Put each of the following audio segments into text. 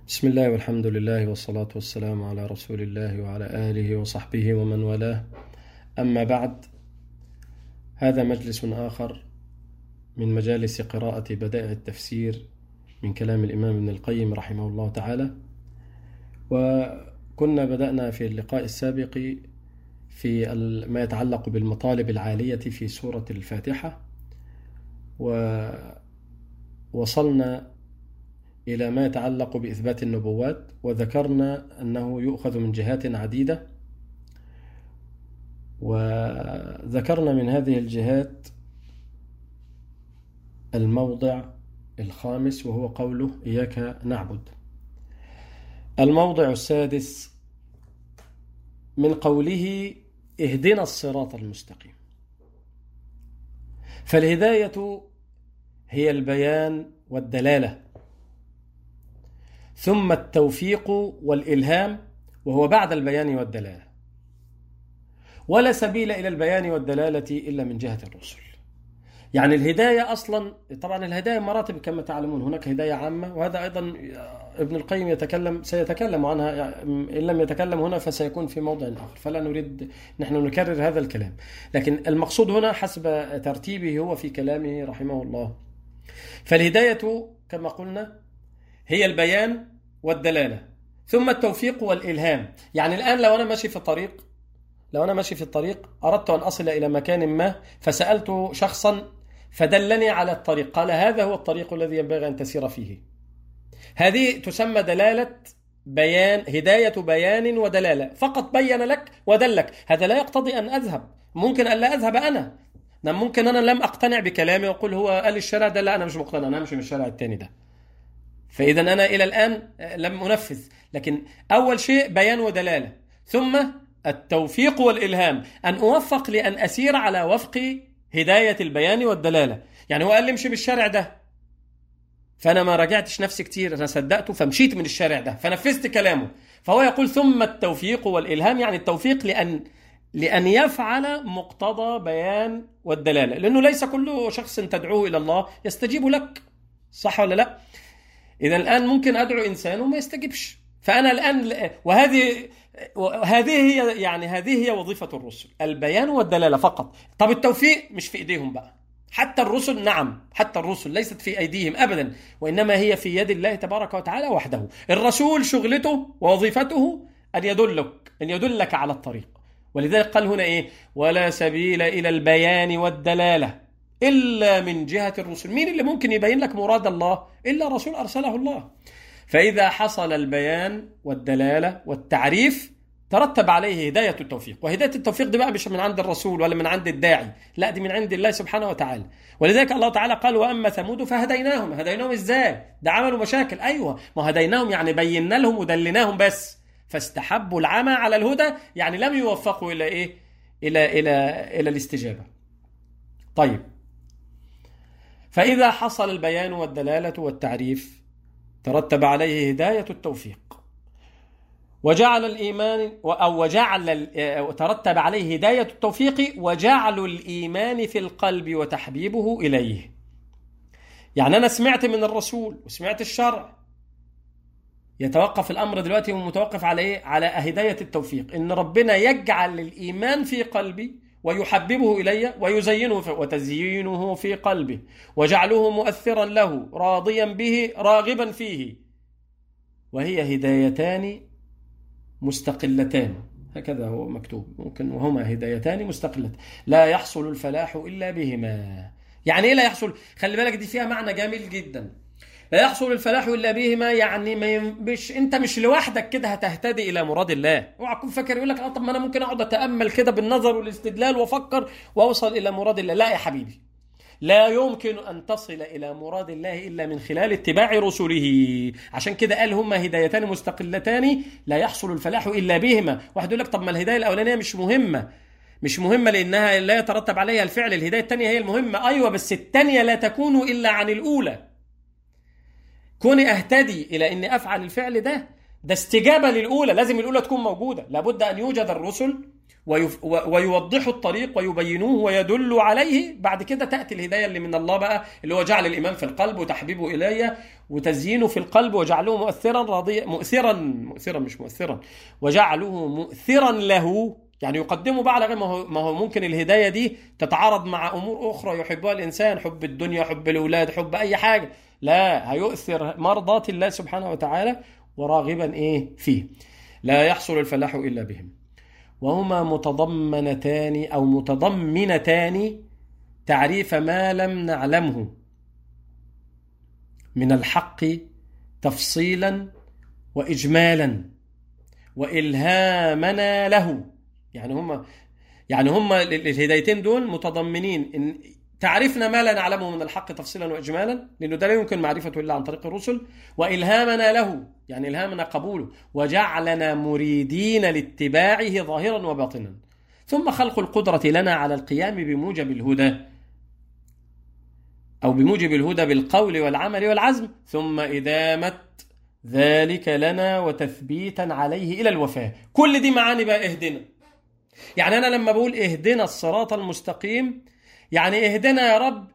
بسم الله والحمد لله والصلاة والسلام على رسول الله وعلى آله وصحبه ومن والاه أما بعد هذا مجلس آخر من مجالس قراءة بدائع التفسير من كلام الإمام ابن القيم رحمه الله تعالى وكنا بدأنا في اللقاء السابق في ما يتعلق بالمطالب العالية في سورة الفاتحة ووصلنا إلى ما يتعلق بإثبات النبوات وذكرنا أنه يؤخذ من جهات عديدة وذكرنا من هذه الجهات الموضع الخامس وهو قوله إياك نعبد الموضع السادس من قوله اهدنا الصراط المستقيم فالهداية هي البيان والدلالة ثم التوفيق والإلهام وهو بعد البيان والدلالة ولا سبيل إلى البيان والدلالة إلا من جهة الرسل يعني الهداية أصلا طبعا الهداية مراتب كما تعلمون هناك هداية عامة وهذا أيضا ابن القيم يتكلم سيتكلم عنها إن لم يتكلم هنا فسيكون في موضع آخر فلا نريد نحن نكرر هذا الكلام لكن المقصود هنا حسب ترتيبه هو في كلامه رحمه الله فالهداية كما قلنا هي البيان والدلالة ثم التوفيق والإلهام يعني الآن لو أنا ماشي في الطريق لو أنا ماشي في الطريق أردت أن أصل إلى مكان ما فسألت شخصا فدلني على الطريق قال هذا هو الطريق الذي ينبغي أن تسير فيه هذه تسمى دلالة بيان هداية بيان ودلالة فقط بين لك ودلك هذا لا يقتضي أن أذهب ممكن أن لا أذهب أنا ممكن أنا لم أقتنع بكلامي وأقول هو قال الشارع ده لا أنا مش مقتنع أنا أمشي من الشارع الثاني ده فإذا أنا إلى الآن لم أنفذ لكن أول شيء بيان ودلالة ثم التوفيق والإلهام أن أوفق لأن أسير على وفق هداية البيان والدلالة يعني هو قال لي امشي بالشارع ده فأنا ما راجعتش نفسي كتير أنا صدقته فمشيت من الشارع ده فنفذت كلامه فهو يقول ثم التوفيق والإلهام يعني التوفيق لأن لأن يفعل مقتضى بيان والدلالة لأنه ليس كل شخص تدعوه إلى الله يستجيب لك صح ولا لا إذا الآن ممكن أدعو إنسان وما يستجيبش فأنا الآن وهذه هذه هي يعني هذه هي وظيفة الرسل البيان والدلالة فقط طب التوفيق مش في إيديهم بقى حتى الرسل نعم حتى الرسل ليست في أيديهم أبدا وإنما هي في يد الله تبارك وتعالى وحده الرسول شغلته ووظيفته أن يدلك أن يدلك على الطريق ولذلك قال هنا إيه ولا سبيل إلى البيان والدلالة إلا من جهة الرسل مين اللي ممكن يبين لك مراد الله إلا رسول أرسله الله فإذا حصل البيان والدلالة والتعريف ترتب عليه هداية التوفيق وهداية التوفيق دي بقى مش من عند الرسول ولا من عند الداعي لا دي من عند الله سبحانه وتعالى ولذلك الله تعالى قال وأما ثمود فهديناهم هديناهم إزاي ده عملوا مشاكل أيوة ما هديناهم يعني بينا لهم ودلناهم بس فاستحبوا العمى على الهدى يعني لم يوفقوا إلى إيه إلى إلى إلى الاستجابة طيب فإذا حصل البيان والدلالة والتعريف ترتب عليه هداية التوفيق وجعل الإيمان أو وجعل ترتب عليه هداية التوفيق وجعل الإيمان في القلب وتحبيبه إليه يعني أنا سمعت من الرسول وسمعت الشرع يتوقف الأمر دلوقتي متوقف على إيه؟ على هداية التوفيق إن ربنا يجعل الإيمان في قلبي ويحببه إلي ويزينه في وتزيينه في قلبه وجعله مؤثرا له راضيا به راغبا فيه وهي هدايتان مستقلتان هكذا هو مكتوب ممكن وهما هدايتان مستقلتان لا يحصل الفلاح إلا بهما يعني إيه لا يحصل خلي بالك دي فيها معنى جميل جدا لا يحصل الفلاح الا بهما يعني ما مش انت مش لوحدك كده هتهتدي الى مراد الله اوعى تكون فاكر يقول لك اه طب ما انا ممكن اقعد اتامل كده بالنظر والاستدلال وافكر واوصل الى مراد الله لا يا حبيبي لا يمكن ان تصل الى مراد الله الا من خلال اتباع رسله عشان كده قال هما هدايتان مستقلتان لا يحصل الفلاح الا بهما واحد يقول لك طب ما الهدايه الاولانيه مش مهمه مش مهمه لانها لا يترتب عليها الفعل الهدايه الثانيه هي المهمه ايوه بس الثانيه لا تكون الا عن الاولى كوني اهتدي الى اني افعل الفعل ده ده استجابه للاولى لازم الاولى تكون موجوده لابد ان يوجد الرسل ويف... ويوضحوا الطريق ويبينوه ويدلوا عليه بعد كده تأتي الهداية اللي من الله بقى اللي هو جعل الإيمان في القلب وتحبيبه إلي وتزيينه في القلب وجعله مؤثرا راضيا مؤثرا مؤثرا مش مؤثرا وجعله مؤثرا له يعني يقدمه بقى على غير ما هو ما هو ممكن الهدايه دي تتعارض مع امور اخرى يحبها الانسان حب الدنيا حب الاولاد حب اي حاجه لا هيؤثر مرضاه الله سبحانه وتعالى وراغبا ايه فيه لا يحصل الفلاح الا بهم وهما متضمنتان او متضمنتان تعريف ما لم نعلمه من الحق تفصيلا واجمالا والهامنا له يعني هم يعني هم الهدايتين دول متضمنين ان تعرفنا ما لا نعلمه من الحق تفصيلا واجمالا لانه ده لا يمكن معرفته الا عن طريق الرسل والهامنا له يعني الهامنا قبوله وجعلنا مريدين لاتباعه ظاهرا وباطنا ثم خلق القدره لنا على القيام بموجب الهدى او بموجب الهدى بالقول والعمل والعزم ثم ادامه ذلك لنا وتثبيتا عليه الى الوفاه كل دي معاني بقى اهدنا يعني انا لما بقول اهدنا الصراط المستقيم يعني اهدنا يا رب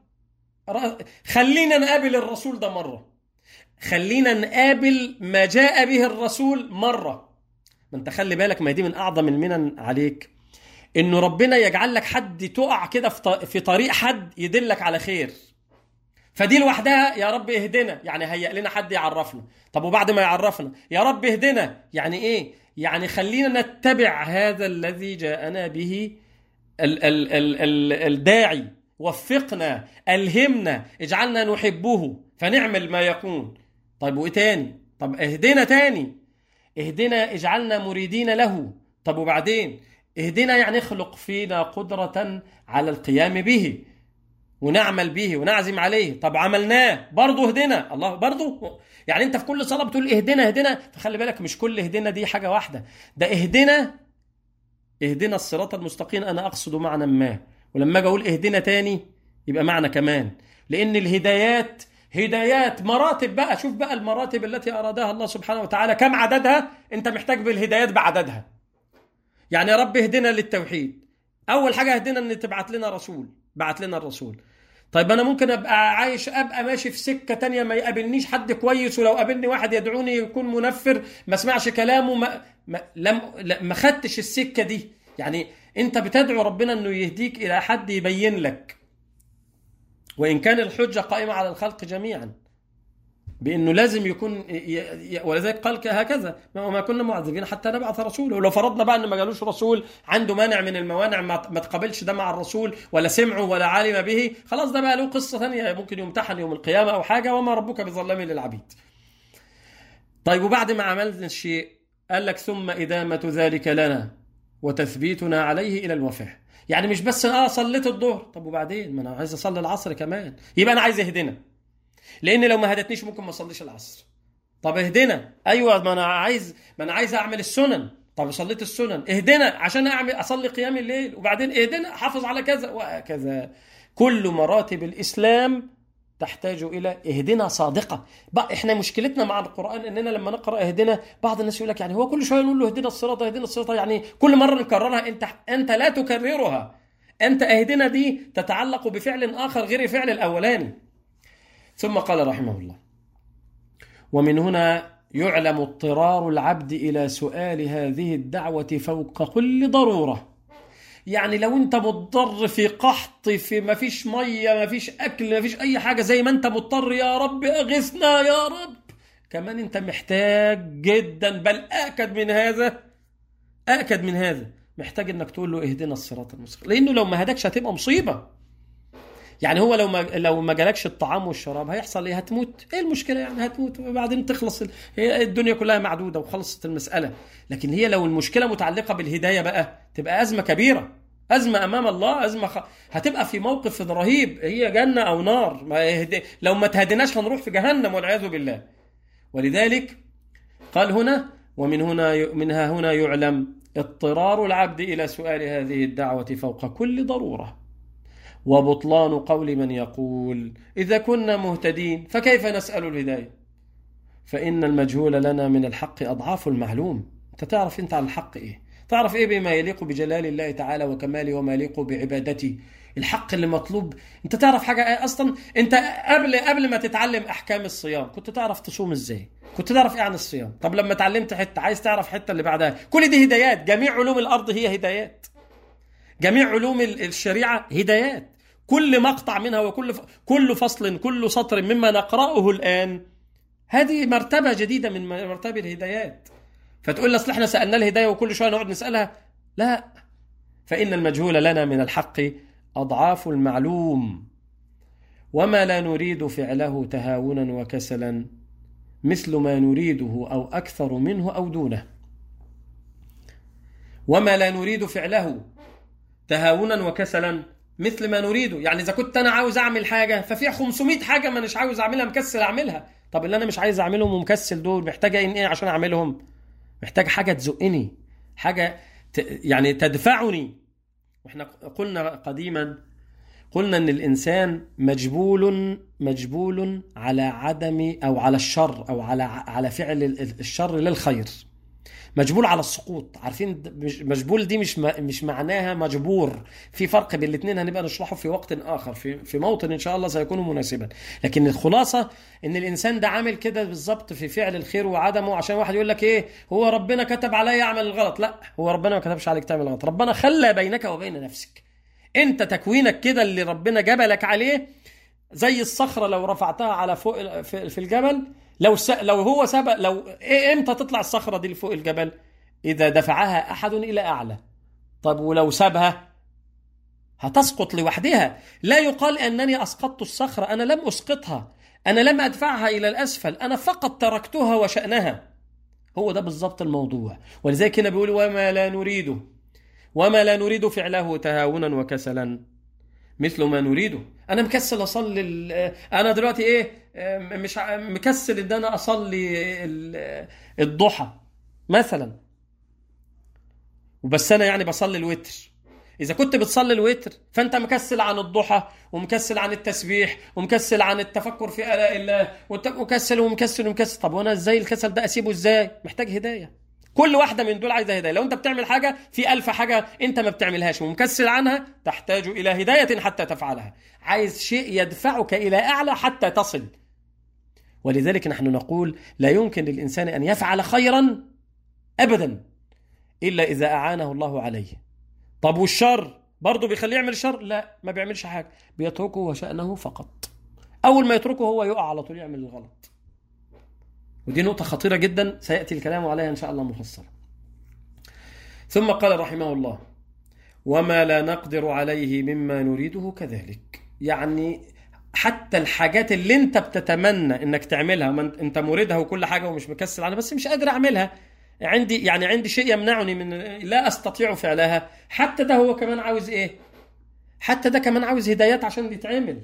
خلينا نقابل الرسول ده مره خلينا نقابل ما جاء به الرسول مره ما انت خلي بالك ما دي من اعظم المنن عليك انه ربنا يجعل لك حد تقع كده في طريق حد يدلك على خير فدي لوحدها يا رب اهدنا يعني هيئ لنا حد يعرفنا طب وبعد ما يعرفنا يا رب اهدنا يعني ايه يعني خلينا نتبع هذا الذي جاءنا به ال ال ال ال الداعي وفقنا ألهمنا اجعلنا نحبه فنعمل ما يكون طيب وإيه تاني طب اهدنا تاني اهدنا اجعلنا مريدين له طب وبعدين اهدنا يعني اخلق فينا قدرة على القيام به ونعمل به ونعزم عليه طب عملناه برضه اهدنا الله برضه يعني انت في كل صلاه بتقول اهدنا اهدنا فخلي بالك مش كل اهدنا دي حاجه واحده ده اهدنا اهدنا الصراط المستقيم انا اقصد معنى ما ولما اجي اقول اهدنا تاني يبقى معنى كمان لان الهدايات هدايات مراتب بقى شوف بقى المراتب التي ارادها الله سبحانه وتعالى كم عددها انت محتاج بالهدايات بعددها يعني يا رب اهدنا للتوحيد اول حاجه اهدنا ان تبعت لنا رسول بعت لنا الرسول طيب انا ممكن ابقى عايش ابقى ماشي في سكه تانية ما يقابلنيش حد كويس ولو قابلني واحد يدعوني يكون منفر ما اسمعش كلامه ما ما لم ما خدتش السكه دي يعني انت بتدعو ربنا انه يهديك الى حد يبين لك وان كان الحجه قائمه على الخلق جميعا بانه لازم يكون ولذلك قال هكذا ما كنا معذبين حتى نبعث رسولا ولو فرضنا بقى ان ما جالوش رسول عنده مانع من الموانع ما تقابلش ده مع الرسول ولا سمعه ولا علم به خلاص ده بقى له قصه ثانيه ممكن يمتحن يوم القيامه او حاجه وما ربك بظلام للعبيد. طيب وبعد ما عملنا الشيء قال لك ثم ادامه ذلك لنا وتثبيتنا عليه الى الوفاه. يعني مش بس اه صليت الظهر طب وبعدين ما انا عايز اصلي العصر كمان يبقى انا عايز اهدنا لان لو ما هدتنيش ممكن ما اصليش العصر طب اهدنا ايوه ما انا عايز ما انا عايز اعمل السنن طب صليت السنن اهدنا عشان اعمل اصلي قيام الليل وبعدين اهدنا حافظ على كذا وهكذا كل مراتب الاسلام تحتاج الى اهدنا صادقه بقى احنا مشكلتنا مع القران اننا لما نقرا اهدنا بعض الناس يقول لك يعني هو كل شويه نقول له اهدنا الصراط اهدنا الصراط يعني كل مره نكررها انت انت لا تكررها انت اهدنا دي تتعلق بفعل اخر غير الفعل الاولاني ثم قال رحمه الله ومن هنا يعلم اضطرار العبد الى سؤال هذه الدعوه فوق كل ضروره يعني لو انت مضطر في قحط في ما فيش ميه ما فيش اكل ما فيش اي حاجه زي ما انت مضطر يا رب اغثنا يا رب كمان انت محتاج جدا بل اكد من هذا اكد من هذا محتاج انك تقول له اهدنا الصراط المستقيم لانه لو ما هدكش هتبقى مصيبه يعني هو لو ما لو ما جالكش الطعام والشراب هيحصل ايه هتموت ايه المشكله يعني هتموت وبعدين تخلص هي الدنيا كلها معدوده وخلصت المساله لكن هي لو المشكله متعلقه بالهدايه بقى تبقى ازمه كبيره أزمة أمام الله أزمة خ... هتبقى في موقف رهيب هي جنة أو نار ما يهدي... لو ما تهدناش هنروح في جهنم والعياذ بالله ولذلك قال هنا ومن هنا منها هنا يعلم اضطرار العبد إلى سؤال هذه الدعوة فوق كل ضرورة وبطلان قول من يقول إذا كنا مهتدين فكيف نسأل الهداية فإن المجهول لنا من الحق أضعاف المعلوم أنت تعرف أنت عن الحق إيه تعرف ايه بما يليق بجلال الله تعالى وكماله وما يليق بعبادته الحق اللي مطلوب انت تعرف حاجه ايه اصلا انت قبل قبل ما تتعلم احكام الصيام كنت تعرف تصوم ازاي كنت تعرف ايه عن الصيام طب لما اتعلمت حته عايز تعرف حته اللي بعدها كل دي هدايات جميع علوم الارض هي هدايات جميع علوم الشريعه هدايات كل مقطع منها وكل ف... كل فصل كل سطر مما نقراه الان هذه مرتبه جديده من مراتب الهدايات فتقول لي اصل احنا سالنا الهدايه وكل شويه نقعد نسالها لا فان المجهول لنا من الحق اضعاف المعلوم وما لا نريد فعله تهاونا وكسلا مثل ما نريده او اكثر منه او دونه وما لا نريد فعله تهاونا وكسلا مثل ما نريده يعني اذا كنت انا عاوز اعمل حاجه ففي 500 حاجه ما مش عاوز اعملها مكسل اعملها طب اللي انا مش عايز اعملهم ومكسل دول محتاجه ان ايه عشان اعملهم محتاج حاجه تزقني حاجه ت... يعني تدفعني واحنا قلنا قديما قلنا ان الانسان مجبول مجبول على عدم او على الشر او على على فعل الشر للخير مجبول على السقوط عارفين مجبول دي مش مش معناها مجبور في فرق بين الاثنين هنبقى نشرحه في وقت اخر في في موطن ان شاء الله سيكون مناسبا لكن الخلاصه ان الانسان ده عامل كده بالظبط في فعل الخير وعدمه عشان واحد يقول لك ايه هو ربنا كتب عليا اعمل الغلط لا هو ربنا ما كتبش عليك تعمل الغلط ربنا خلى بينك وبين نفسك انت تكوينك كده اللي ربنا جبلك عليه زي الصخره لو رفعتها على فوق في الجبل لو س... لو هو سبق لو إيه امتى تطلع الصخره دي لفوق الجبل اذا دفعها احد الى اعلى طب ولو سابها هتسقط لوحدها لا يقال انني اسقطت الصخره انا لم اسقطها انا لم ادفعها الى الاسفل انا فقط تركتها وشانها هو ده بالظبط الموضوع ولذلك هنا بيقول وما لا نريده وما لا نريد فعله تهاونا وكسلا مثل ما نريده انا مكسل اصلي انا دلوقتي ايه مش مكسل ان انا اصلي الضحى مثلا وبس انا يعني بصلي الوتر اذا كنت بتصلي الوتر فانت مكسل عن الضحى ومكسل عن التسبيح ومكسل عن التفكر في الاء الله ومكسل ومكسل ومكسل طب وانا ازاي الكسل ده اسيبه ازاي محتاج هدايه كل واحده من دول عايزه هدايه لو انت بتعمل حاجه في ألف حاجه انت ما بتعملهاش ومكسل عنها تحتاج الى هدايه حتى تفعلها عايز شيء يدفعك الى اعلى حتى تصل ولذلك نحن نقول لا يمكن للانسان ان يفعل خيرا ابدا الا اذا اعانه الله عليه طب والشر برضه بيخليه يعمل شر لا ما بيعملش حاجه بيتركه وشانه فقط اول ما يتركه هو يقع على طول يعمل الغلط ودي نقطة خطيرة جدا سيأتي الكلام عليها إن شاء الله مفصلا ثم قال رحمه الله وما لا نقدر عليه مما نريده كذلك يعني حتى الحاجات اللي انت بتتمنى انك تعملها ما انت مريدها وكل حاجه ومش مكسل عنها بس مش قادر اعملها عندي يعني عندي شيء يمنعني من لا استطيع فعلها حتى ده هو كمان عاوز ايه حتى ده كمان عاوز هدايات عشان يتعمل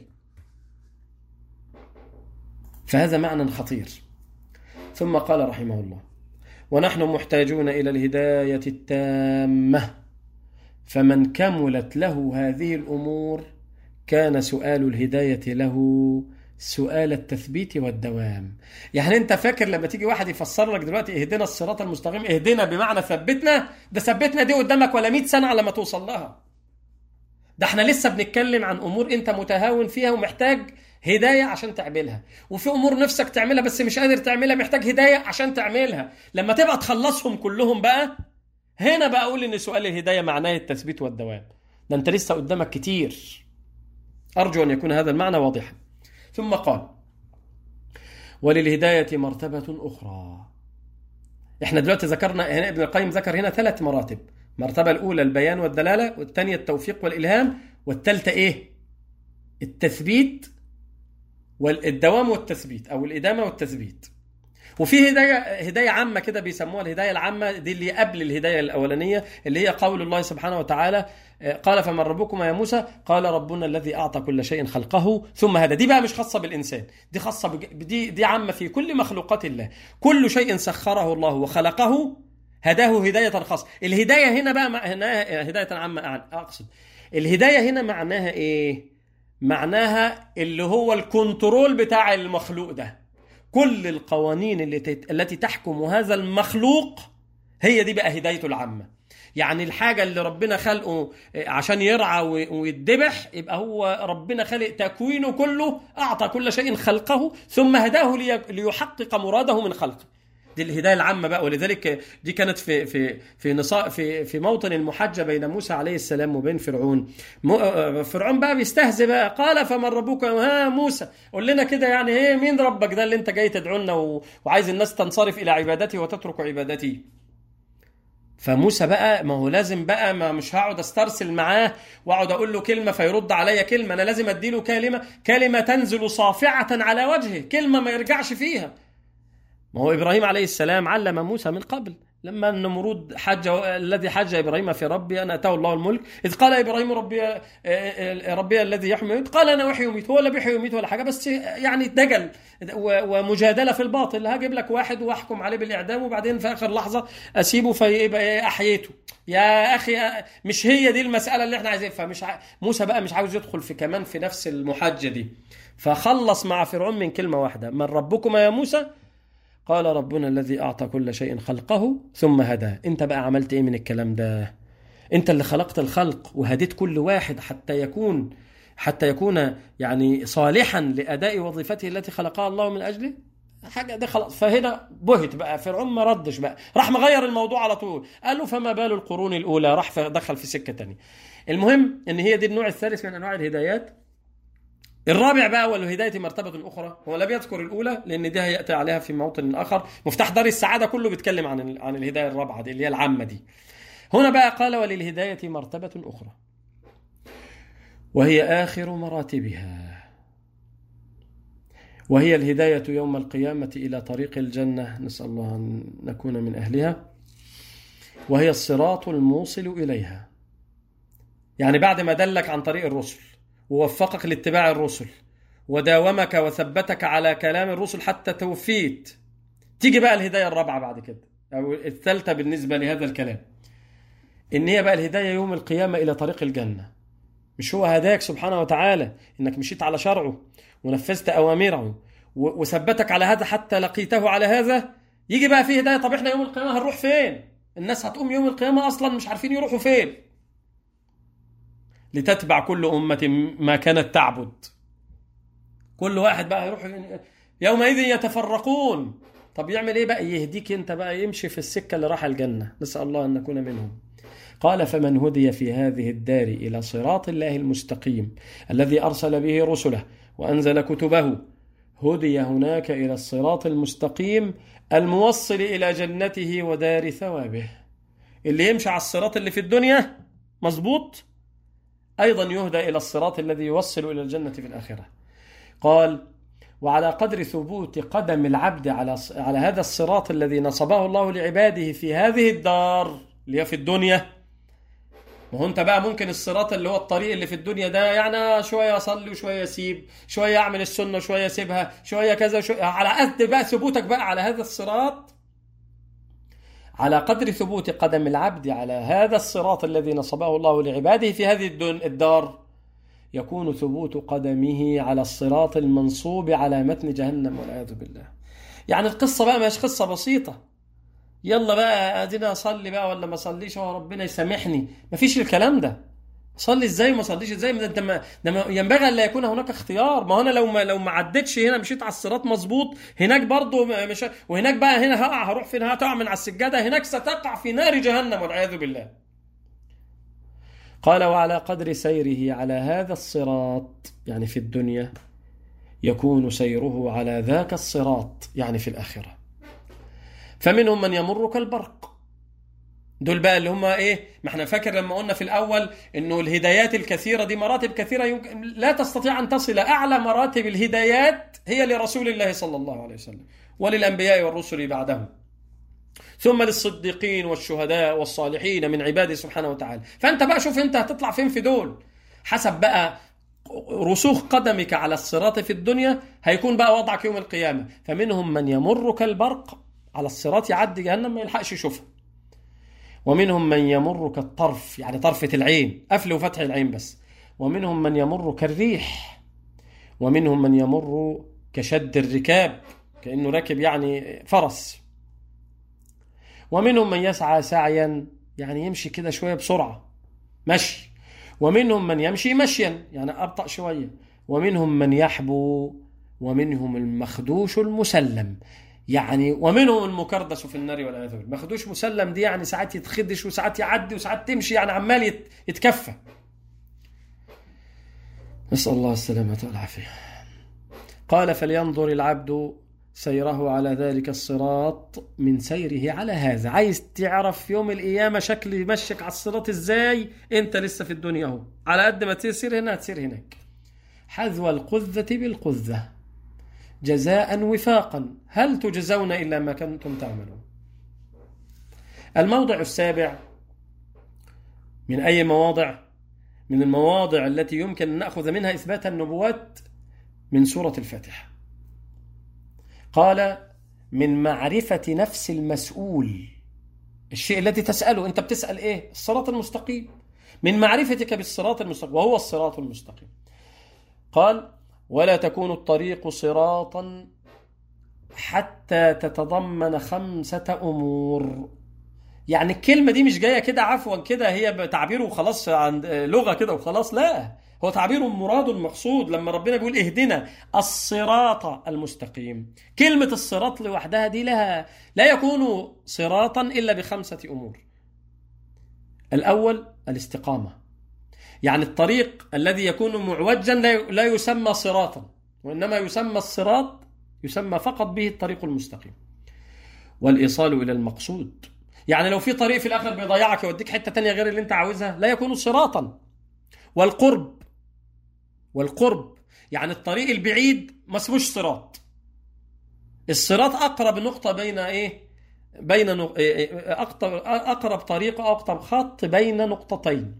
فهذا معنى خطير ثم قال رحمه الله ونحن محتاجون الى الهدايه التامه فمن كملت له هذه الامور كان سؤال الهدايه له سؤال التثبيت والدوام يعني انت فاكر لما تيجي واحد يفسر لك دلوقتي اهدنا الصراط المستقيم اهدنا بمعنى ثبتنا ده ثبتنا دي قدامك ولا 100 سنه على ما توصل لها ده احنا لسه بنتكلم عن امور انت متهاون فيها ومحتاج هداية عشان تعملها وفي أمور نفسك تعملها بس مش قادر تعملها محتاج هداية عشان تعملها لما تبقى تخلصهم كلهم بقى هنا بقى أقول إن سؤال الهداية معناه التثبيت والدوام ده أنت لسه قدامك كتير أرجو أن يكون هذا المعنى واضحا ثم قال وللهداية مرتبة أخرى احنا دلوقتي ذكرنا هنا ابن القيم ذكر هنا ثلاث مراتب المرتبة الأولى البيان والدلالة والثانية التوفيق والإلهام والثالثة إيه؟ التثبيت والدوام والتثبيت او الادامه والتثبيت وفي هدايه هدايه عامه كده بيسموها الهدايه العامه دي اللي قبل الهدايه الاولانيه اللي هي قول الله سبحانه وتعالى قال فمن ربكما يا موسى قال ربنا الذي اعطى كل شيء خلقه ثم هذا دي بقى مش خاصه بالانسان دي خاصه بج... دي دي عامه في كل مخلوقات الله كل شيء سخره الله وخلقه هداه هدايه خاصه الهدايه هنا بقى هنا هدايه عامه اقصد الهدايه هنا معناها ايه معناها اللي هو الكنترول بتاع المخلوق ده كل القوانين اللي تت... التي تحكم هذا المخلوق هي دي بقى هدايته العامة يعني الحاجة اللي ربنا خلقه عشان يرعى ويتذبح يبقى هو ربنا خلق تكوينه كله أعطى كل شيء خلقه ثم هداه ليحقق مراده من خلقه دي الهدايه العامه بقى ولذلك دي كانت في في في نصاء في في موطن المحجه بين موسى عليه السلام وبين فرعون فرعون بقى بيستهزئ بقى قال فمن ربك ها موسى قول لنا كده يعني ايه مين ربك ده اللي انت جاي تدعونا وعايز الناس تنصرف الى عبادتي وتترك عبادتي فموسى بقى ما هو لازم بقى ما مش هقعد استرسل معاه واقعد اقول له كلمه فيرد عليا كلمه انا لازم اديله كلمه كلمه تنزل صافعه على وجهه كلمه ما يرجعش فيها ما هو ابراهيم عليه السلام علم موسى من قبل لما النمرود حج الذي حج ابراهيم في ربي ان اتاه الله الملك اذ قال ابراهيم ربي ربي الذي يحيي ويميت قال انا احيي ويميت هو لا بيحيي ويميت ولا حاجه بس يعني دجل ومجادله في الباطل هجيب لك واحد واحكم عليه بالاعدام وبعدين في اخر لحظه اسيبه فيبقى احييته يا اخي مش هي دي المساله اللي احنا عايزين فمش ع... موسى بقى مش عاوز يدخل في كمان في نفس المحجه دي فخلص مع فرعون من كلمه واحده من ربكما يا موسى قال ربنا الذي أعطى كل شيء خلقه ثم هدى أنت بقى عملت إيه من الكلام ده أنت اللي خلقت الخلق وهديت كل واحد حتى يكون حتى يكون يعني صالحا لأداء وظيفته التي خلقها الله من أجله حاجة ده خلاص فهنا بهت بقى فرعون ما ردش بقى راح مغير الموضوع على طول قال له فما بال القرون الأولى راح دخل في سكة تانية المهم ان هي دي النوع الثالث من انواع الهدايات الرابع بقى والهداية مرتبة أخرى هو لم يذكر الأولى لأن دي هيأتي عليها في موطن آخر مفتاح دار السعادة كله بيتكلم عن عن الهداية الرابعة دي اللي هي العامة دي هنا بقى قال وللهداية مرتبة أخرى وهي آخر مراتبها وهي الهداية يوم القيامة إلى طريق الجنة نسأل الله أن نكون من أهلها وهي الصراط الموصل إليها يعني بعد ما دلك عن طريق الرسل ووفقك لاتباع الرسل وداومك وثبتك على كلام الرسل حتى توفيت تيجي بقى الهداية الرابعة بعد كده أو الثالثة بالنسبة لهذا الكلام إن هي بقى الهداية يوم القيامة إلى طريق الجنة مش هو هداك سبحانه وتعالى إنك مشيت على شرعه ونفذت أوامره وثبتك على هذا حتى لقيته على هذا يجي بقى فيه هداية طب إحنا يوم القيامة هنروح فين الناس هتقوم يوم القيامة أصلا مش عارفين يروحوا فين لتتبع كل أمة ما كانت تعبد كل واحد بقى يروح يومئذ يتفرقون طب يعمل ايه بقى يهديك انت بقى يمشي في السكة اللي راح الجنة نسأل الله أن نكون منهم قال فمن هدي في هذه الدار إلى صراط الله المستقيم الذي أرسل به رسله وأنزل كتبه هدي هناك إلى الصراط المستقيم الموصل إلى جنته ودار ثوابه اللي يمشي على الصراط اللي في الدنيا مظبوط أيضا يهدى إلى الصراط الذي يوصل إلى الجنة في الآخرة قال وعلى قدر ثبوت قدم العبد على على هذا الصراط الذي نصبه الله لعباده في هذه الدار اللي هي في الدنيا ما هو انت بقى ممكن الصراط اللي هو الطريق اللي في الدنيا ده يعني شويه اصلي وشويه اسيب شويه اعمل السنه وشويه اسيبها شويه كذا شوية على قد بقى ثبوتك بقى على هذا الصراط على قدر ثبوت قدم العبد على هذا الصراط الذي نصبه الله لعباده في هذه الدار يكون ثبوت قدمه على الصراط المنصوب على متن جهنم والعياذ بالله يعني القصة بقى مش قصة بسيطة يلا بقى ادينا اصلي بقى ولا ما اصليش هو ربنا يسامحني مفيش الكلام ده صلي ازاي وما صليش ازاي ده انت ما ده ينبغي ان لا يكون هناك اختيار ما هو انا لو ما لو ما عدتش هنا مشيت على الصراط مظبوط هناك برضو مش وهناك بقى هنا هقع هروح فين هتقع من على السجاده هناك ستقع في نار جهنم والعياذ بالله قال وعلى قدر سيره على هذا الصراط يعني في الدنيا يكون سيره على ذاك الصراط يعني في الاخره فمنهم من يمر كالبرق دول بقى اللي هم ايه ما احنا فاكر لما قلنا في الاول انه الهدايات الكثيره دي مراتب كثيره يمكن لا تستطيع ان تصل اعلى مراتب الهدايات هي لرسول الله صلى الله عليه وسلم وللانبياء والرسل بعدهم ثم للصديقين والشهداء والصالحين من عباده سبحانه وتعالى فانت بقى شوف انت هتطلع فين في دول حسب بقى رسوخ قدمك على الصراط في الدنيا هيكون بقى وضعك يوم القيامه فمنهم من يمر كالبرق على الصراط يعدي جهنم ما يلحقش يشوفها ومنهم من يمر كالطرف يعني طرفة العين قفل وفتح العين بس ومنهم من يمر كالريح ومنهم من يمر كشد الركاب كأنه راكب يعني فرس ومنهم من يسعى سعيا يعني يمشي كده شوية بسرعة مشي ومنهم من يمشي مشيا يعني أبطأ شوية ومنهم من يحبو ومنهم المخدوش المسلم يعني ومنهم المكردس في النار والعياذ بالله مخدوش مسلم دي يعني ساعات يتخدش وساعات يعدي وساعات تمشي يعني عمال يت- يتكفى نسأل الله السلامة والعافية قال فلينظر العبد سيره على ذلك الصراط من سيره على هذا عايز تعرف يوم القيامة شكل يمشيك على الصراط ازاي انت لسه في الدنيا اهو على قد ما تسير هنا هتسير هناك حذو القذة بالقذة جزاء وفاقا هل تجزون إلا ما كنتم تعملون الموضع السابع من أي مواضع من المواضع التي يمكن أن نأخذ منها إثبات النبوات من سورة الفاتحة قال من معرفة نفس المسؤول الشيء الذي تسأله أنت بتسأل إيه الصراط المستقيم من معرفتك بالصراط المستقيم وهو الصراط المستقيم قال ولا تكون الطريق صراطا حتى تتضمن خمسة أمور يعني الكلمة دي مش جاية كده عفوا كده هي بتعبيره وخلاص عند لغة كده وخلاص لا هو تعبير مراد مقصود لما ربنا بيقول اهدنا الصراط المستقيم كلمة الصراط لوحدها دي لها لا يكون صراطا إلا بخمسة أمور الأول الاستقامة يعني الطريق الذي يكون معوجا لا يسمى صراطا وإنما يسمى الصراط يسمى فقط به الطريق المستقيم والإيصال إلى المقصود يعني لو في طريق في الآخر بيضيعك يوديك حتة تانية غير اللي أنت عاوزها لا يكون صراطا والقرب والقرب يعني الطريق البعيد ما اسموش صراط الصراط أقرب نقطة بين إيه بين أقرب طريق أو أقرب خط بين نقطتين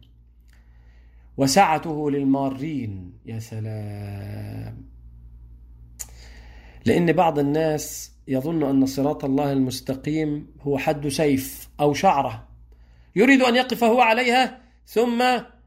وسعته للمارين يا سلام لأن بعض الناس يظن أن صراط الله المستقيم هو حد سيف أو شعرة يريد أن يقف هو عليها ثم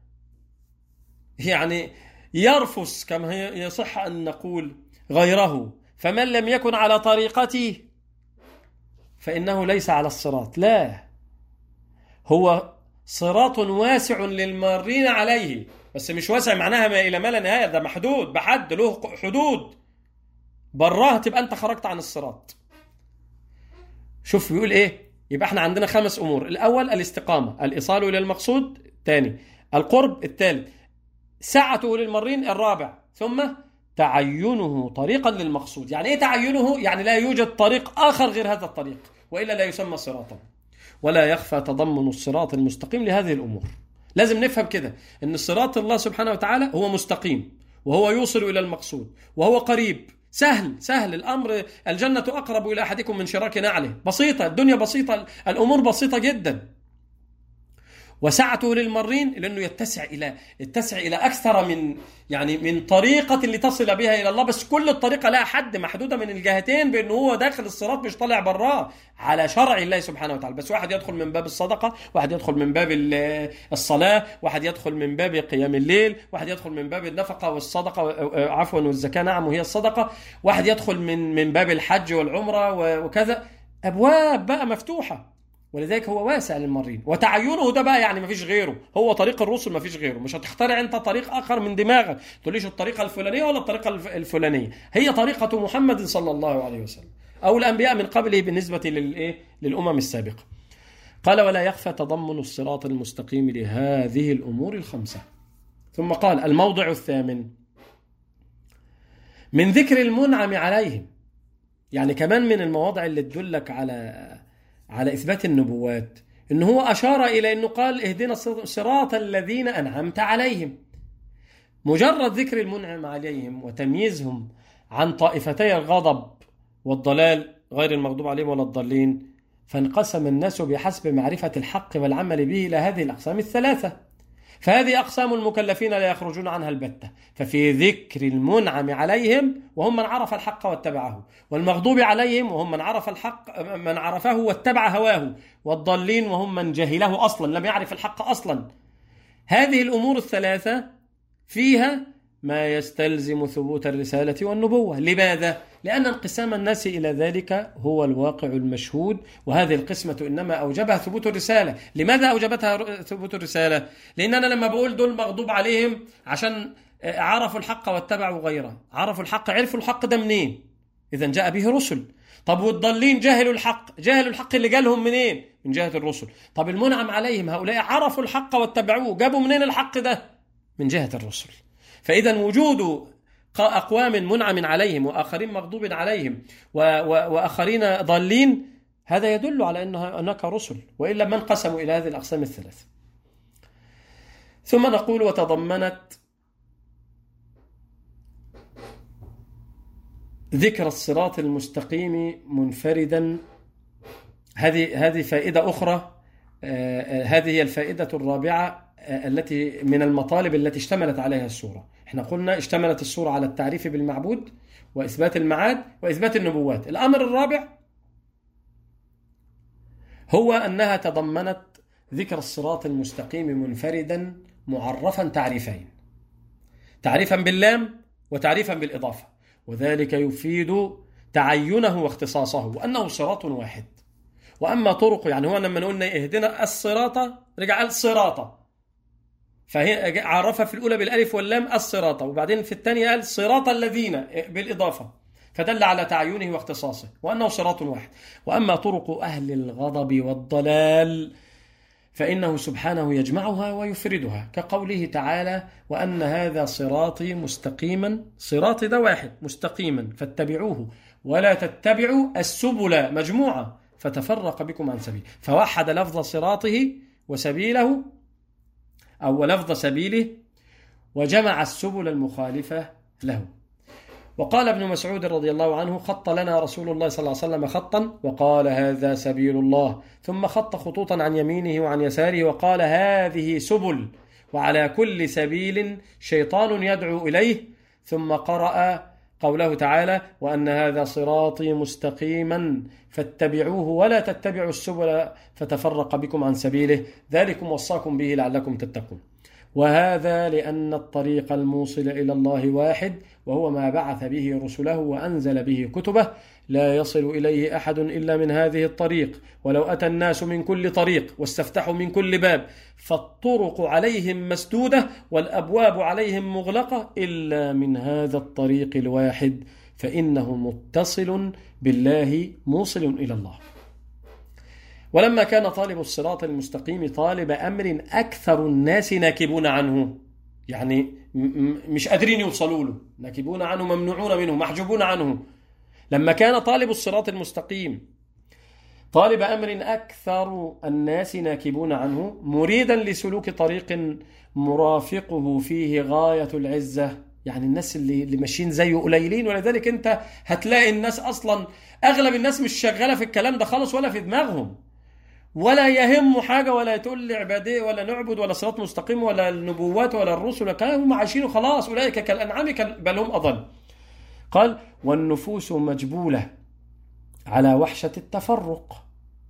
يعني يرفس كما يصح أن نقول غيره فمن لم يكن على طريقتي فإنه ليس على الصراط لا هو صراط واسع للمارين عليه بس مش واسع معناها ما إلى ما لا نهاية ده محدود بحد له حدود براه تبقى أنت خرجت عن الصراط شوف بيقول إيه يبقى احنا عندنا خمس أمور الأول الاستقامة الإيصال إلى المقصود الثاني القرب الثالث سعته للمارين الرابع ثم تعينه طريقا للمقصود يعني ايه تعينه يعني لا يوجد طريق آخر غير هذا الطريق وإلا لا يسمى صراطا ولا يخفى تضمن الصراط المستقيم لهذه الأمور لازم نفهم كده ان الصراط الله سبحانه وتعالى هو مستقيم وهو يوصل إلى المقصود وهو قريب سهل سهل الأمر الجنة أقرب إلى أحدكم من شراك نعله بسيطة الدنيا بسيطة الأمور بسيطة جدا وسعته للمرين لانه يتسع الى يتسع الى اكثر من يعني من طريقه لتصل بها الى الله بس كل الطريقه لها حد محدوده من الجهتين بانه هو داخل الصراط مش طالع براه على شرع الله سبحانه وتعالى بس واحد يدخل من باب الصدقه واحد يدخل من باب الصلاه واحد يدخل من باب قيام الليل واحد يدخل من باب النفقه والصدقه عفوا والزكاه نعم وهي الصدقه واحد يدخل من من باب الحج والعمره وكذا ابواب بقى مفتوحه ولذلك هو واسع للمرين وتعينه ده بقى يعني مفيش غيره هو طريق الرسل مفيش غيره مش هتخترع انت طريق اخر من دماغك تقوليش الطريقه الفلانيه ولا الطريقه الفلانيه هي طريقه محمد صلى الله عليه وسلم او الانبياء من قبله بالنسبه للايه للامم السابقه قال ولا يخفى تضمن الصراط المستقيم لهذه الامور الخمسه ثم قال الموضع الثامن من ذكر المنعم عليهم يعني كمان من المواضع اللي تدلك على على إثبات النبوات إن هو أشار إلى أنه قال اهدنا صراط الذين أنعمت عليهم مجرد ذكر المنعم عليهم وتمييزهم عن طائفتي الغضب والضلال غير المغضوب عليهم ولا الضالين فانقسم الناس بحسب معرفة الحق والعمل به إلى هذه الأقسام الثلاثة فهذه أقسام المكلفين لا يخرجون عنها البتة ففي ذكر المنعم عليهم وهم من عرف الحق واتبعه والمغضوب عليهم وهم من عرف الحق من عرفه واتبع هواه والضالين وهم من جهله أصلا لم يعرف الحق أصلا هذه الأمور الثلاثة فيها ما يستلزم ثبوت الرسالة والنبوة لماذا؟ لأن انقسام الناس إلى ذلك هو الواقع المشهود وهذه القسمة إنما أوجبها ثبوت الرسالة لماذا أوجبتها ثبوت الرسالة؟ لأن أنا لما بقول دول مغضوب عليهم عشان عرفوا الحق واتبعوا غيره عرفوا الحق عرفوا الحق ده منين؟ إذا جاء به رسل طب والضالين جهلوا الحق جهلوا الحق اللي جالهم منين؟ من جهة الرسل طب المنعم عليهم هؤلاء عرفوا الحق واتبعوه جابوا منين الحق ده؟ من جهة الرسل فإذا وجود أقوام منعم عليهم وآخرين مغضوب عليهم وآخرين ضالين هذا يدل على أن هناك رسل وإلا ما انقسموا إلى هذه الأقسام الثلاث ثم نقول وتضمنت ذكر الصراط المستقيم منفردا هذه هذه فائدة أخرى هذه هي الفائدة الرابعة التي من المطالب التي اشتملت عليها السورة احنا قلنا اشتملت السورة على التعريف بالمعبود وإثبات المعاد وإثبات النبوات الأمر الرابع هو أنها تضمنت ذكر الصراط المستقيم منفردا معرفا تعريفين تعريفا باللام وتعريفا بالإضافة وذلك يفيد تعينه واختصاصه وأنه صراط واحد وأما طرق يعني هو لما قلنا اهدنا الصراط رجع قال صراط فهي عرفها في الأولى بالألف واللام الصراط وبعدين في الثانية قال صراط الذين بالإضافة فدل على تعينه واختصاصه وأنه صراط واحد وأما طرق أهل الغضب والضلال فإنه سبحانه يجمعها ويفردها كقوله تعالى وأن هذا صراطي مستقيما صراطي ده واحد مستقيما فاتبعوه ولا تتبعوا السبل مجموعة فتفرق بكم عن سبيل فوحد لفظ صراطه وسبيله أو لفظ سبيله وجمع السبل المخالفة له وقال ابن مسعود رضي الله عنه خط لنا رسول الله صلى الله عليه وسلم خطا وقال هذا سبيل الله ثم خط خطوطا عن يمينه وعن يساره وقال هذه سبل وعلى كل سبيل شيطان يدعو إليه ثم قرأ قوله تعالى وأن هذا صراطي مستقيما فاتبعوه ولا تتبعوا السبل فتفرق بكم عن سبيله ذلكم وصاكم به لعلكم تتقون وهذا لأن الطريق الموصل إلى الله واحد وهو ما بعث به رسله وأنزل به كتبه لا يصل إليه أحد إلا من هذه الطريق ولو أتى الناس من كل طريق واستفتحوا من كل باب فالطرق عليهم مسدودة والأبواب عليهم مغلقة إلا من هذا الطريق الواحد فإنه متصل بالله موصل إلى الله ولما كان طالب الصراط المستقيم طالب أمر أكثر الناس ناكبون عنه يعني مش قادرين يوصلوا له ناكبون عنه ممنوعون منه محجوبون عنه لما كان طالب الصراط المستقيم طالب أمر أكثر الناس ناكبون عنه مريدا لسلوك طريق مرافقه فيه غاية العزة يعني الناس اللي اللي ماشيين زيه قليلين ولذلك انت هتلاقي الناس اصلا اغلب الناس مش شغاله في الكلام ده خالص ولا في دماغهم ولا يهمه حاجة ولا تقول لي عبادية ولا نعبد ولا صراط مستقيم ولا النبوات ولا الرسل ولا كلام هم عايشين خلاص أولئك كالأنعام بل هم أضل قال والنفوس مجبولة على وحشة التفرق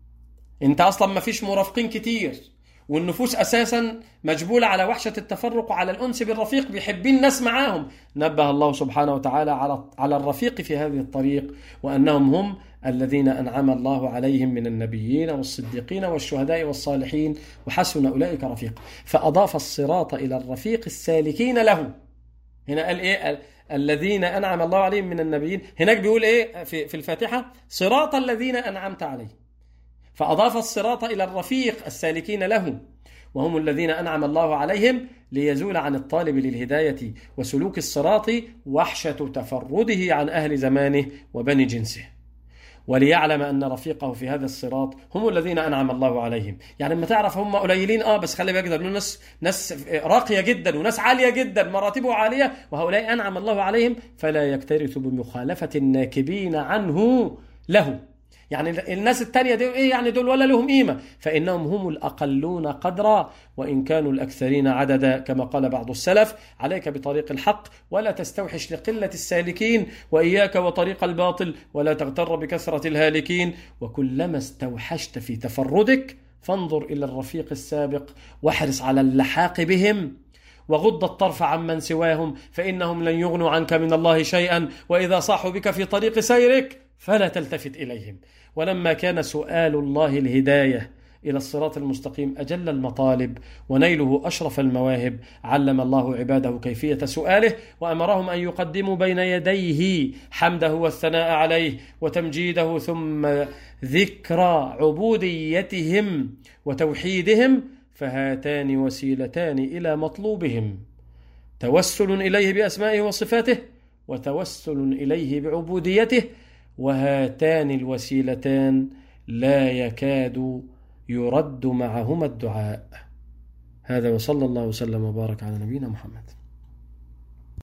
انت أصلا ما فيش مرافقين كتير والنفوس اساسا مجبوله على وحشه التفرق وعلى الانس بالرفيق بيحبين ناس معاهم نبه الله سبحانه وتعالى على على الرفيق في هذه الطريق وانهم هم الذين انعم الله عليهم من النبيين والصديقين والشهداء والصالحين وحسن اولئك رفيقا فاضاف الصراط الى الرفيق السالكين له هنا قال ايه الذين انعم الله عليهم من النبيين هناك بيقول ايه في في الفاتحه صراط الذين انعمت عليهم فأضاف الصراط إلى الرفيق السالكين له وهم الذين أنعم الله عليهم ليزول عن الطالب للهداية وسلوك الصراط وحشة تفرده عن أهل زمانه وبني جنسه وليعلم أن رفيقه في هذا الصراط هم الذين أنعم الله عليهم يعني لما تعرف هم قليلين آه بس خلي بالك ده ناس ناس راقية جدا وناس عالية جدا مراتبه عالية وهؤلاء أنعم الله عليهم فلا يكترث بمخالفة الناكبين عنه له يعني الناس التانية دي ايه يعني دول ولا لهم قيمة فإنهم هم الأقلون قدرا وإن كانوا الأكثرين عددا كما قال بعض السلف عليك بطريق الحق ولا تستوحش لقلة السالكين وإياك وطريق الباطل ولا تغتر بكثرة الهالكين وكلما استوحشت في تفردك فانظر إلى الرفيق السابق واحرص على اللحاق بهم وغض الطرف عمن سواهم فإنهم لن يغنوا عنك من الله شيئا وإذا صاحوا بك في طريق سيرك فلا تلتفت إليهم ولما كان سؤال الله الهداية إلى الصراط المستقيم أجل المطالب ونيله أشرف المواهب علم الله عباده كيفية سؤاله وأمرهم أن يقدموا بين يديه حمده والثناء عليه وتمجيده ثم ذكرى عبوديتهم وتوحيدهم فهاتان وسيلتان إلى مطلوبهم توسل إليه بأسمائه وصفاته وتوسل إليه بعبوديته وهاتان الوسيلتان لا يكاد يرد معهما الدعاء هذا وصلى الله وسلم وبارك على نبينا محمد